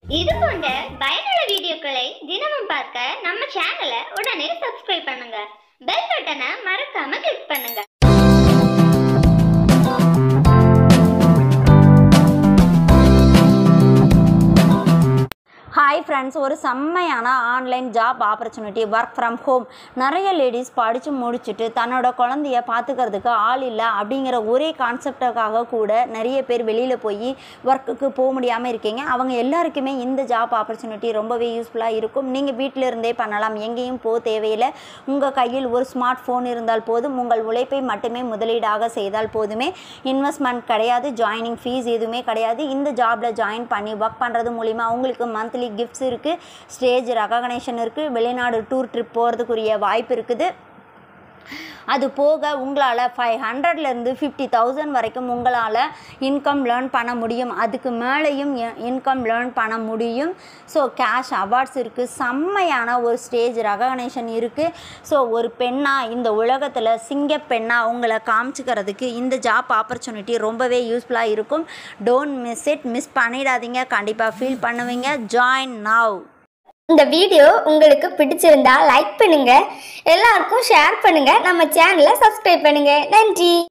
இது போன்ற பயனுள்ள வீடியோக்களை தினமும் பார்க்க நம்ம சேனலை உடனே சப்ஸ்கிரைப் பண்ணுங்க பெல் பட்டனை மறக்காம கிளிக் பண்ணுங்க ஹாய் ஃப்ரெண்ட்ஸ் ஒரு செம்மையான online job opportunity work from home நிறைய லேடிஸ் படித்து முடிச்சுட்டு தன்னோட குழந்தைய பார்த்துக்கிறதுக்கு ஆள் இல்லை அப்படிங்கிற ஒரே கான்செப்டுக்காக கூட நிறைய பேர் வெளியில் போய் ஒர்க்குக்கு போக முடியாமல் இருக்கீங்க அவங்க எல்லாருக்குமே இந்த ஜாப் ஆப்பர்ச்சுனிட்டி ரொம்பவே யூஸ்ஃபுல்லாக இருக்கும் நீங்கள் வீட்டில் இருந்தே பண்ணலாம் எங்கேயும் போக தேவையில்லை உங்கள் கையில் ஒரு ஸ்மார்ட் ஃபோன் இருந்தால் போதும் உங்கள் உழைப்பை மட்டுமே முதலீடாக செய்தால் போதுமே இன்வெஸ்ட்மெண்ட் கிடையாது ஜாயினிங் ஃபீஸ் எதுவுமே கிடையாது இந்த ஜாபில் ஜாயின் பண்ணி ஒர்க் பண்ணுறது மூலிமா உங்களுக்கு மந்த்லி கிஃப்ட்ஸ் இருக்குது ஸ்டேஜ் ரெகக்னேஷன் இருக்குது வெளிநாடு டூர் ட்ரிப் போகிறதுக்குரிய வாய்ப்பு இருக்குது அது போக உங்களால் ஃபைவ் ஹண்ட்ரட்லேருந்து ஃபிஃப்டி தௌசண்ட் வரைக்கும் உங்களால் இன்கம் லேர்ன் பண்ண முடியும் அதுக்கு மேலேயும் இன்கம் லேர்ன் பண்ண முடியும் ஸோ கேஷ் அவார்ட்ஸ் இருக்குது செம்மையான ஒரு ஸ்டேஜ் ரெகக்னேஷன் இருக்குது ஸோ ஒரு பெண்ணாக இந்த உலகத்தில் சிங்க பெண்ணாக உங்களை காமிச்சிக்கிறதுக்கு இந்த ஜாப் ஆப்பர்ச்சுனிட்டி ரொம்பவே யூஸ்ஃபுல்லாக இருக்கும் டோன்ட் மிஸ் இட் மிஸ் பண்ணிடாதீங்க கண்டிப்பாக ஃபீல் பண்ணுவீங்க ஜாயின் நவ் இந்த வீடியோ உங்களுக்கு பிடிச்சிருந்தா லைக் பண்ணுங்க எல்லாருக்கும் ஷேர் பண்ணுங்க நம்ம சேனலை சப்ஸ்கிரைப் பண்ணுங்க நன்றி